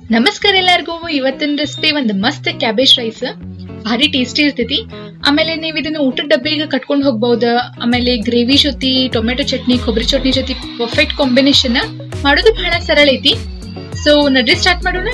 ನಮಸ್ಕಾರ ಎಲ್ಲರಿಗೂ ಇವತ್ತಿನ ರೆಸಿಪಿ ಒಂದು ಮಸ್ತ್ ಕ್ಯಾಬೇಜ್ ರೈಸ್ ಭಾರಿ ಟೇಸ್ಟಿ ಇರ್ತೈತಿ ಆಮೇಲೆ ನೀವು ಇದನ್ನ ಊಟದ ಡಬ್ಬಿಗೆ ಕಟ್ಕೊಂಡು ಹೋಗ್ಬಹುದು ಆಮೇಲೆ ಗ್ರೇವಿ ಜೊತೆ ಟೊಮೆಟೊ ಚಟ್ನಿ ಕೊಬ್ಬರಿ ಚಟ್ನಿ ಜೊತೆ ಪರ್ಫೆಕ್ಟ್ ಕಾಂಬಿನೇಷನ್ ಮಾಡೋದು ಬಹಳ ಸರಳ ಐತಿ ಸೊ ನಡ್ರಿ ಸ್ಟಾರ್ಟ್ ಮಾಡೋಣ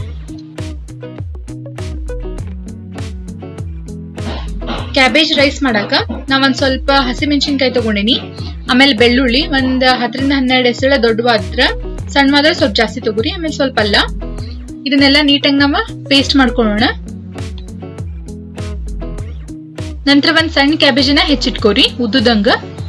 ಕ್ಯಾಬೇಜ್ ರೈಸ್ ಮಾಡಾಕ ನಾ ಒಂದ್ ಸ್ವಲ್ಪ ಹಸಿಮೆಣಸಿನ್ಕಾಯಿ ತಗೊಂಡಿನಿ ಆಮೇಲೆ ಬೆಳ್ಳುಳ್ಳಿ ಒಂದ್ ಹತ್ತರಿಂದ ಹನ್ನೆರಡು ಎಸಳ ದೊಡ್ಡವಾದ್ರ ಸಣ್ಣವಾದ್ರೆ ಸ್ವಲ್ಪ ಜಾಸ್ತಿ ತಗೋರಿ ಆಮೇಲೆ ಸ್ವಲ್ಪ ಅಲ್ಲ ಇದನ್ನೆಲ್ಲ ನೀಟಾಗಿ ನಾವ ಪೇಸ್ಟ್ ಮಾಡ್ಕೊಳ್ಳೋಣ ನಂತರ ಒಂದ್ ಸಣ್ಣ ಕ್ಯಾಬೇಜನ್ನ ಹೆಚ್ಚಿಟ್ಕೋರಿ ಉದ್ದುದಂಗ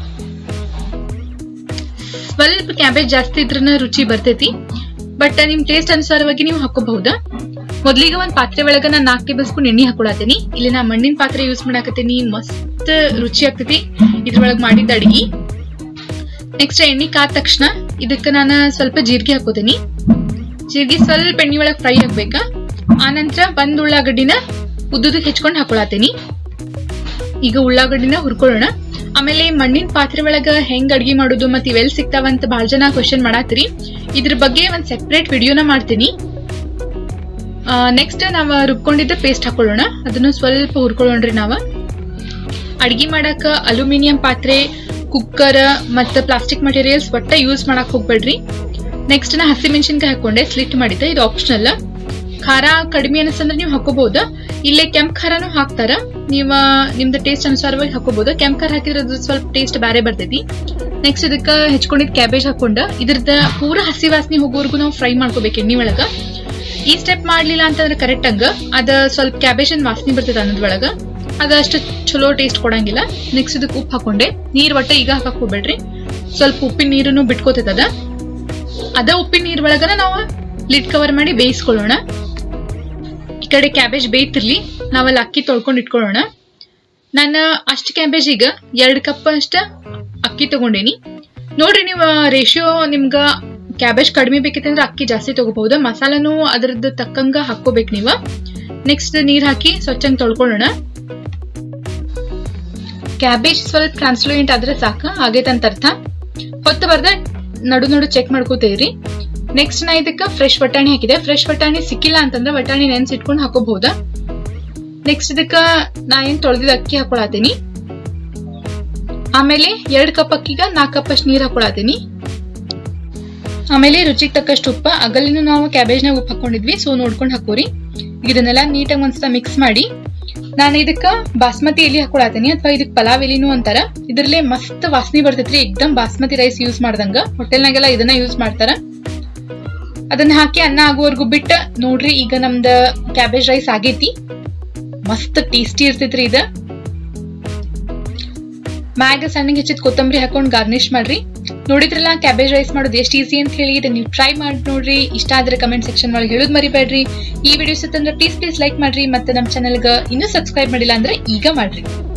ಸ್ವಲ್ಪ ಕ್ಯಾಬೇಜ್ ಜಾಸ್ತಿ ಇದ್ರನ ರುಚಿ ಬರ್ತೈತಿ ಬಟ್ ನಿಮ್ ಟೇಸ್ಟ್ ಅನುಸಾರವಾಗಿ ನೀವು ಹಾಕೋಬಹುದ ಮೊದ್ಲಿಗೆ ಒಂದ್ ಪಾತ್ರೆ ಒಳಗ ನಾ ನಾಲ್ಕು ಟೇಬಲ್ ಸ್ಪೂನ್ ಎಣ್ಣೆ ಹಾಕೊಳತೀನಿ ಇಲ್ಲಿ ನಾ ಮಣ್ಣಿನ ಪಾತ್ರೆ ಯೂಸ್ ಮಾಡಾಕತ್ತೀನಿ ಮಸ್ತ್ ರುಚಿ ಆಗ್ತೈತಿ ಇದ್ರೊಳಗ್ ಮಾಡಿದ ಅಡಿಗೆ ನೆಕ್ಸ್ಟ್ ಎಣ್ಣೆ ಕಾದ ತಕ್ಷಣ ಇದಕ್ಕ ನಾನು ಸ್ವಲ್ಪ ಜೀರಿಗೆ ಹಾಕೋತೀನಿ ಜೀರಿಗೆ ಸ್ವಲ್ಪ ಎಣ್ಣೆ ಒಳಗ್ ಫ್ರೈ ಆಗ್ಬೇಕ ಆನಂತರ ಒಂದ್ ಉಳ್ಳಾಗಡ್ಡಿನ ಉದ್ದುದಕ್ಕೆ ಹೆಚ್ಕೊಂಡ್ ಹಾಕೊಳತೀನಿ ಈಗ ಉಳ್ಳಾಗಡ್ಡಿನ ಹುರ್ಕೊಳ್ಳೋಣ ಆಮೇಲೆ ಮಣ್ಣಿನ ಪಾತ್ರೆ ಒಳಗ ಹೆಂಗ್ ಅಡ್ಗೆ ಮಾಡೋದು ಮತ್ತೆ ಇವೆಲ್ ಸಿಗ್ತಾವಂತ ಬಹಳ ಜನ ಕ್ವಶನ್ ಮಾಡಾತ್ರಿ ಇದ್ರ ಬಗ್ಗೆ ಒಂದ್ ಸೆಪರೇಟ್ ವಿಡಿಯೋನ ಮಾಡ್ತೀನಿ ನೆಕ್ಸ್ಟ್ ನಾವ್ ರುಬ್ಕೊಂಡಿದ್ದ ಪೇಸ್ಟ್ ಹಾಕೊಳ್ಳೋಣ ಅದನ್ನು ಸ್ವಲ್ಪ ಹುರ್ಕೊಳ್ಳೋಣ್ರಿ ನಾವ ಅಡ್ಗೆ ಮಾಡಾಕ ಅಲ್ಯೂಮಿನಿಯಂ ಪಾತ್ರೆ ಕುಕ್ಕರ್ ಮತ್ತೆ ಪ್ಲಾಸ್ಟಿಕ್ ಮಟೀರಿಯಲ್ಸ್ ಒಟ್ಟ ಯೂಸ್ ಮಾಡಕ್ ಹೋಗ್ಬೇಡ್ರಿ ನೆಕ್ಸ್ಟ್ ನಾ ಹಸಿ ಮೆಣಸಿನ್ಕಾಯಿ ಹಾಕೊಂಡೆ ಸ್ಲಿಟ್ ಮಾಡಿದ್ದೆ ಇದು ಆಪ್ಷನಲ್ ಖಾರ ಕಡಿಮೆ ಅನಿಸ್ತಂದ್ರೆ ನೀವು ಹಾಕೋಬಹುದು ಇಲ್ಲೇ ಕೆಂಪ್ ಖಾರನು ಹಾಕ್ತಾರ ನೀವ ನಿಮ್ದು ಟೇಸ್ಟ್ ಅನುಸಾರವಾಗಿ ಹಾಕೋಬಹುದು ಕೆಂಪ್ ಖಾರ ಹಾಕಿದ್ರೆ ಅದು ಸ್ವಲ್ಪ ಟೇಸ್ಟ್ ಬೇರೆ ಬರ್ತೈತಿ ನೆಕ್ಸ್ಟ್ ಇದಕ್ಕ ಹೆಚ್ಕೊಂಡಿದ್ ಕ್ಯಾಬೇಜ್ ಹಾಕೊಂಡ ಇದ್ರದ ಪೂರ ಹಸಿ ವಾಸನೆ ಹೋಗೋವರೆಗೂ ನಾವು ಫ್ರೈ ಮಾಡ್ಕೋಬೇಕು ಎಣ್ಣೆ ಒಳಗ ಈ ಸ್ಟೆಪ್ ಮಾಡ್ಲಿಲ್ಲ ಅಂತಂದ್ರೆ ಕರೆಕ್ಟ್ ಹಂಗ ಅದ ಸ್ವಲ್ಪ ಕ್ಯಾಬೇಜ್ ವಾಸನೆ ಬರ್ತೈತೆ ಅನ್ನೋದ್ರೊಳಗ ಅದ ಅಷ್ಟು ಚಲೋ ಟೇಸ್ಟ್ ಕೊಡಂಗಿಲ್ಲ ನೆಕ್ಸ್ಟ್ ಇದಕ್ಕೆ ಉಪ್ಪು ಹಾಕೊಂಡೆ ನೀರ್ ಒಟ್ಟ ಈಗ ಹಾಕಕ್ ಹೋಗ್ಬೇಡ್ರಿ ಸ್ವಲ್ಪ ಉಪ್ಪಿನ ನೀರನ್ನು ಬಿಟ್ಕೋತೈತದ ಅದ ಉಪ್ಪಿನ ನೀರ್ ಒಳಗನ ನಾವು ಲಿಡ್ ಕವರ್ ಮಾಡಿ ಬೇಯಿಸ್ಕೊಳ್ಳೋಣ ಈ ಕಡೆ ಕ್ಯಾಬೇಜ್ ಬೇಯ್ತಿರ್ಲಿ ನಾವಲ್ಲಿ ಅಕ್ಕಿ ತೊಳ್ಕೊಂಡು ಇಟ್ಕೊಳ್ಳೋಣ ನಾನು ಅಷ್ಟು ಕ್ಯಾಬೇಜ್ ಈಗ ಎರಡ್ ಕಪ್ ಅಷ್ಟ ಅಕ್ಕಿ ತಗೊಂಡೇನಿ ನೋಡ್ರಿ ನೀವು ರೇಷಿಯೋ ನಿಮ್ಗ ಕ್ಯಾಬೇಜ್ ಕಡಿಮೆ ಬೇಕಿತ್ತಂದ್ರೆ ಅಕ್ಕಿ ಜಾಸ್ತಿ ತಗೋಬಹುದು ಮಸಾಲಾನು ಅದ್ರದ್ದು ತಕ್ಕಂಗ ಹಾಕೋಬೇಕು ನೀವು ನೆಕ್ಸ್ಟ್ ನೀರ್ ಹಾಕಿ ಸ್ವಚ್ಛಂಗ್ ತೊಳ್ಕೊಳ್ಳೋಣ ಕ್ಯಾಬೇಜ್ ಸ್ವಲ್ಪ ಟ್ರಾನ್ಸ್ಲೂಯೆಂಟ್ ಆದ್ರೆ ಸಾಕ ಆಗೈತಂತ ಅರ್ಥ ಹೊತ್ತು ಬರ್ದ ನಡು ನಡು ಚೆಕ್ ಮಾಡ್ಕೋತೇವ್ರಿ ನೆಕ್ಸ್ಟ್ ನಾ ಇದಕ್ಕ ಫ್ರೆಶ್ ಬಟಾಣಿ ಹಾಕಿದೆ ಫ್ರೆಶ್ ಬಟಾಣಿ ಸಿಕ್ಕಿಲ್ಲ ಅಂತಂದ್ರೆ ಬಟಾಣಿ ನೆನ್ಸಿಟ್ಕೊಂಡು ಹಾಕೋಬಹುದ ನೆಕ್ಸ್ಟ್ ಇದಕ್ಕ ನಾ ಏನ್ ತೊಳೆದಿದ ಅಕ್ಕಿ ಹಾಕೊಳತೀನಿ ಆಮೇಲೆ ಎರಡ್ ಕಪ್ ಅಕ್ಕಿಗ ನಾಲ್ಕು ಕಪ್ ಅಷ್ಟು ನೀರ್ ಹಾಕೊಳತೀನಿ ಆಮೇಲೆ ರುಚಿಗೆ ತಕ್ಕಷ್ಟು ಉಪ್ಪ ಅಗಲಿನೂ ನಾವು ಕ್ಯಾಬೇಜ್ನಾಗ ಉಪ್ಪು ಹಾಕೊಂಡಿದ್ವಿ ಸೊ ನೋಡ್ಕೊಂಡು ಹಾಕೋರಿ ಇದನ್ನೆಲ್ಲ ನೀಟಾಗಿ ಒಂದ್ಸಲ ಮಿಕ್ಸ್ ಮಾಡಿ ನಾನು ಇದಕ್ಕ ಬಾಸ್ಮತಿ ಎಲಿ ಹಾಕೊಳತೀನಿ ಅಥವಾ ಇದಕ್ ಪಲಾವ್ ಎಲಿನೂ ಅಂತಾರ ಇದ್ರಲ್ಲೇ ಮಸ್ತ್ ವಾಸನೆ ಬರ್ತೈತ್ರಿ ಎಕ್ದಮ್ ಬಾಸ್ಮತಿ ರೈಸ್ ಯೂಸ್ ಮಾಡ್ದಂಗ ಹೋಟೆಲ್ನಾಗೆಲ್ಲ ಇದನ್ನ ಯೂಸ್ ಮಾಡ್ತಾರ ಅದನ್ನ ಹಾಕಿ ಅನ್ನ ಆಗುವವರೆಗೂ ಬಿಟ್ಟ ನೋಡ್ರಿ ಈಗ ನಮ್ದ ಕ್ಯಾಬೇಜ್ ರೈಸ್ ಆಗೈತಿ ಮಸ್ತ್ ಟೇಸ್ಟಿ ಇರ್ತೈತ್ರಿ ಇದ ಮ್ಯಾಗ ಸಣ್ಣಗೆ ಹೆಚ್ಚಿದ ಕೊತ್ತಂಬರಿ ಹಾಕೊಂಡ್ ಗಾರ್ನಿಶ್ ಮಾಡ್ರಿ ನೋಡಿದ್ರಲ್ಲ ಕ್ಯಾಬೇಜ್ ರೈಸ್ ಮಾಡೋದು ಎಷ್ಟು ಈಸಿ ಅಂತ ಹೇಳಿ ಇದನ್ನ ನೀವು ಟ್ರೈ ಮಾಡಿ ನೋಡ್ರಿ ಇಷ್ಟ ಆದ್ರೆ ಕಮೆಂಟ್ ಸೆಕ್ಷನ್ ಒಳಗೆ ಹೇಳೋದು ಮರಿಬೇಡ್ರಿ ಈ ವಿಡಿಯೋಸ್ ಅಂದ್ರೆ ಪ್ಲೀಸ್ ಪ್ಲೀಸ್ ಲೈಕ್ ಮಾಡ್ರಿ ಮತ್ತೆ ನಮ್ಮ ಚಾನಲ್ಗೆ ಇನ್ನೂ ಸಬ್ಸ್ಕ್ರೈಬ್ ಮಾಡಿಲ್ಲ ಅಂದ್ರೆ ಈಗ ಮಾಡ್ರಿ